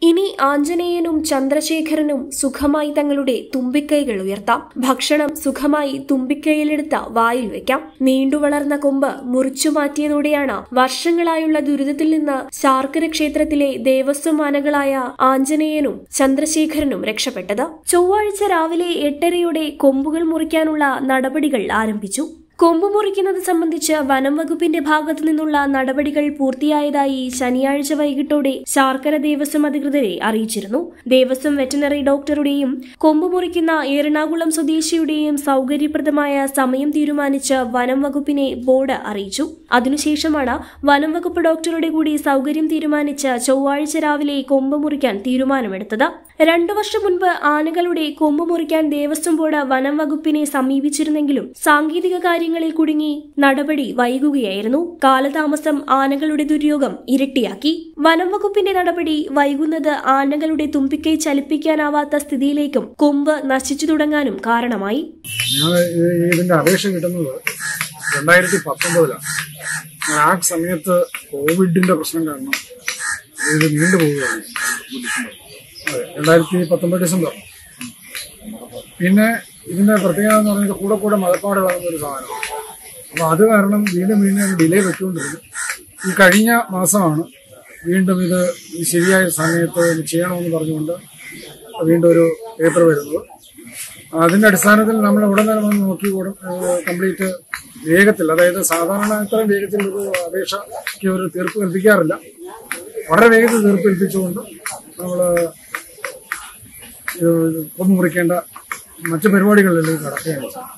ഇനി ആഞ്ജനേയനും ചന്ദ്രശേഖരനും സുഖമായി തങ്ങളുടെ തുമ്പിക്കൈകൾ ഉയർത്താം ഭക്ഷണം സുഖമായി തുമ്പിക്കൈയിലെടുത്ത വായിൽ വെക്കാം നീണ്ടു വളർന്ന കൊമ്പ് മുറിച്ചു മാറ്റിയതോടെയാണ് വർഷങ്ങളായുള്ള ദുരിതത്തിൽ നിന്ന് ശാർക്കര ക്ഷേത്രത്തിലെ ദേവസ്വം ആനകളായ ആഞ്ജനേയനും ചന്ദ്രശേഖരനും രക്ഷപ്പെട്ടത് ചൊവ്വാഴ്ച രാവിലെ എട്ടരയോടെ കൊമ്പുകൾ മുറിക്കാനുള്ള നടപടികൾ ആരംഭിച്ചു കൊമ്പ് മുറിക്കുന്നത് സംബന്ധിച്ച് വനം വകുപ്പിന്റെ ഭാഗത്തു നിന്നുള്ള നടപടികൾ പൂർത്തിയായതായി ശനിയാഴ്ച വൈകിട്ടോടെ ശാർക്കര ദേവസ്വം അധികൃതരെ അറിയിച്ചിരുന്നു ദേവസ്വം വെറ്റനറി ഡോക്ടറുടെയും കൊമ്പ് മുറിക്കുന്ന എറണാകുളം സ്വദേശിയുടെയും സൗകര്യപ്രദമായ സമയം തീരുമാനിച്ച് വനം വകുപ്പിനെ ബോർഡ് അറിയിച്ചു അതിനുശേഷമാണ് വനം വകുപ്പ് ഡോക്ടറുടെ കൂടി സൗകര്യം തീരുമാനിച്ച് ചൊവ്വാഴ്ച രാവിലെ കൊമ്പ് മുറിക്കാൻ തീരുമാനമെടുത്തത് രണ്ടു വർഷം മുൻപ് ആനകളുടെ കൊമ്പ് മുറിക്കാൻ ദേവസ്വം ബോർഡ് വനം വകുപ്പിനെ സമീപിച്ചിരുന്നെങ്കിലും സാങ്കേതിക കാര്യങ്ങളിൽ കുടുങ്ങി നടപടി വൈകുകയായിരുന്നു കാലതാമസം ആനകളുടെ ദുര്യോഗം ഇരട്ടിയാക്കി വനം വകുപ്പിന്റെ നടപടി വൈകുന്നത് ആനകളുടെ തുമ്പിക്കൈ ചലിപ്പിക്കാനാവാത്ത സ്ഥിതിയിലേക്കും കൊമ്പ് നശിച്ചു തുടങ്ങാനും കാരണമായി ഞങ്ങൾ ഇതിന്റെ അപേക്ഷ കിട്ടുന്നത് രണ്ടായിരത്തി പത്തൊമ്പതിലാണ് ആ സമയത്ത് കോവിഡിന്റെ പ്രശ്നം കാരണം ഇത് നീണ്ടുപോവുകയാണ് അതെ രണ്ടായിരത്തി പത്തൊമ്പത് ഡിസംബർ പിന്നെ ഇതിന്റെ പ്രത്യേകത എന്ന് പറഞ്ഞാൽ കൂടെ കൂടെ മഴപ്പാട് വളർന്ന ഒരു സാധനമാണ് അപ്പൊ അത് കാരണം വീണ്ടും വീണ്ടും ഡിലേ വെച്ചുകൊണ്ടിരുന്നു ഈ കഴിഞ്ഞ മാസമാണ് വീണ്ടും ഇത് ഈ ശരിയായ സമയത്ത് ഇത് ചെയ്യണമെന്ന് പറഞ്ഞുകൊണ്ട് വീണ്ടും ഒരു പേപ്പർ വരുന്നത് അതിന്റെ അടിസ്ഥാനത്തിൽ നമ്മൾ ഉടനെ വന്ന് നോക്കി കംപ്ലീറ്റ് വേഗത്തിൽ അതായത് സാധാരണ ഇത്രയും വേഗത്തിൽ ഒരു അപേക്ഷയ്ക്ക് ഒരു തീർപ്പ് കൽപ്പിക്കാറില്ല വളരെ വേഗത്തിൽ തീർപ്പ് കൽപ്പിച്ചുകൊണ്ട് നമ്മൾ കൊന്നു മുറിക്കേണ്ട മറ്റു പരിപാടികളിലേക്ക് കടക്കുകയാണ് ചെയ്യുന്നത്.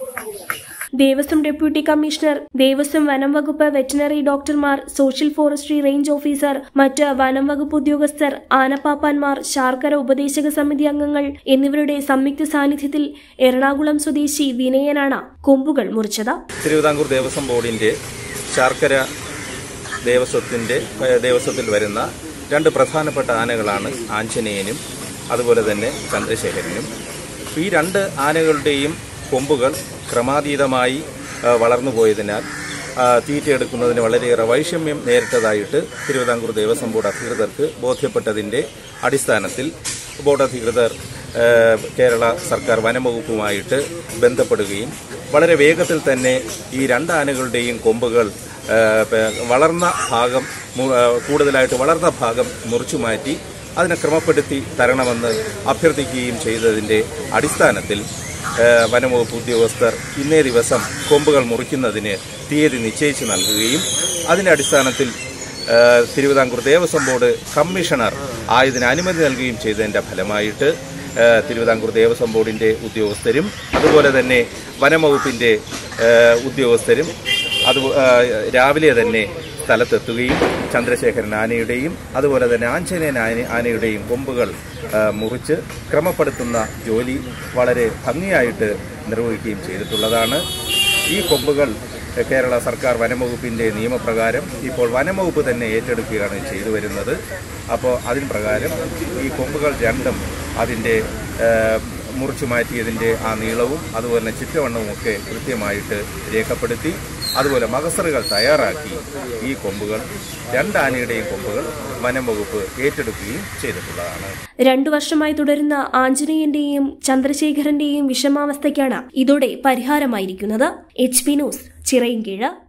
ദേവസ്വം ഡെപ്യൂട്ടി കമ്മീഷണർ ദേവസ്വം വനം വകുപ്പ് വെറ്റിനറി ഡോക്ടർമാർ സോഷ്യൽ ഫോറസ്ട്രി റേഞ്ച് ഓഫീസർ മറ്റ് വനം വകുപ്പ് ഉദ്യോഗസ്ഥർ ആനപ്പാപ്പാന്മാർ ശാർക്കര ഉപദേശക സമിതി അംഗങ്ങൾ എന്നിവരുടെ സംയുക്ത സാന്നിധ്യത്തിൽ എറണാകുളം സ്വദേശി വിനയനാണ് കൊമ്പുകൾ മുറിച്ചത് തിരുവിതാംകൂർ ദേവസ്വം ബോർഡിൻ്റെ ശാർക്കര ദേവസ്വത്തിൻ്റെ ഏഹ്, ദേവസ്വത്തിൽ വരുന്ന രണ്ട് പ്രധാനപ്പെട്ട ആനകളാണ് ആഞ്ജനേയനും അതുപോലെ തന്നെ ചന്ദ്രശേഖരനും ഈ രണ്ട് ആനകളുടെയും കൊമ്പുകൾ ക്രമാതീതമായി ആ, വളർന്നു പോയതിനാൽ ആ, തീറ്റയെടുക്കുന്നതിന് വളരെയേറെ വൈഷമ്യം നേരിട്ടതായിട്ട് തിരുവിതാംകൂർ ദേവസ്വം ബോർഡ് അധികൃതർക്ക് ബോധ്യപ്പെട്ടതിൻ്റെ അടിസ്ഥാനത്തിൽ ബോർഡ് അധികൃതർ ആ, കേരള സർക്കാർ വനംവകുപ്പുമായിട്ട് ബന്ധപ്പെടുകയും വളരെ വേഗത്തിൽ തന്നെ ഈ രണ്ട് ആനകളുടെയും കൊമ്പുകൾ ആ, പ- വളർന്ന ഭാഗം മു- ആ, കൂടുതലായിട്ട് വളർന്ന ഭാഗം മുറിച്ചു മാറ്റി അതിനെ ക്രമപ്പെടുത്തി തരണമെന്ന് അഭ്യർത്ഥിക്കുകയും ചെയ്തതിൻ്റെ അടിസ്ഥാനത്തിൽ ആ, വനംവകുപ്പ് ഉദ്യോഗസ്ഥർ ഇന്നേ ദിവസം കൊമ്പുകൾ മുറിക്കുന്നതിന് തീയതി നിശ്ചയിച്ചു നൽകുകയും അതിന്റെ അടിസ്ഥാനത്തിൽ ആ, തിരുവിതാംകൂർ ദേവസ്വം ബോർഡ് കമ്മീഷണർ ആയതിന് അനുമതി നൽകുകയും ചെയ്തതിന്റെ ഫലമായിട്ട് ആ, തിരുവിതാംകൂർ ദേവസ്വം ബോർഡിന്റെ ഉദ്യോഗസ്ഥരും അതുപോലെ തന്നെ വനംവകുപ്പിന്റെ ആ, ഉദ്യോഗസ്ഥരും അത് ആ, രാവിലെ തന്നെ സ്ഥലത്തെത്തുകയും ചന്ദ്രശേഖരൻ ആനയുടെയും അതുപോലെ തന്നെ ആഞ്ജനേയൻ ആന ആനയുടെയും കൊമ്പുകൾ ആ, മുറിച്ച് ക്രമപ്പെടുത്തുന്ന ജോലി വളരെ ഭംഗിയായിട്ട് നിർവഹിക്കുകയും ചെയ്തിട്ടുള്ളതാണ് ഈ കൊമ്പുകൾ കേരള സർക്കാർ വനംവകുപ്പിൻ്റെ നിയമപ്രകാരം ഇപ്പോൾ വനംവകുപ്പ് തന്നെ ഏറ്റെടുക്കുകയാണ് ചെയ്തു വരുന്നത് അപ്പോൾ അതിന് പ്രകാരം ഈ കൊമ്പുകൾ രണ്ടും അതിൻ്റെ ആ, മുറിച്ചു മാറ്റിയതിൻ്റെ ആ നീളവും അതുപോലെ തന്നെ ചുറ്റവണ്ണവും ഒക്കെ കൃത്യമായിട്ട് രേഖപ്പെടുത്തി അതുപോലെ മകസറുകൾ തയ്യാറാക്കി ഈ കൊമ്പുകൾ രണ്ട് ആനയുടെയും കൊമ്പുകൾ വനം വകുപ്പ് ഏറ്റെടുക്കുകയും ചെയ്തിട്ടുള്ളതാണ് രണ്ടു വർഷമായി തുടരുന്ന ആഞ്ജനേയന്റെയും ചന്ദ്രശേഖരന്റെയും വിഷമാവസ്ഥയ്ക്കാണ് ഇതോടെ പരിഹാരമായിരിക്കുന്നത് എച്ച് പി ന്യൂസ് ചിറയിൻകീഴ്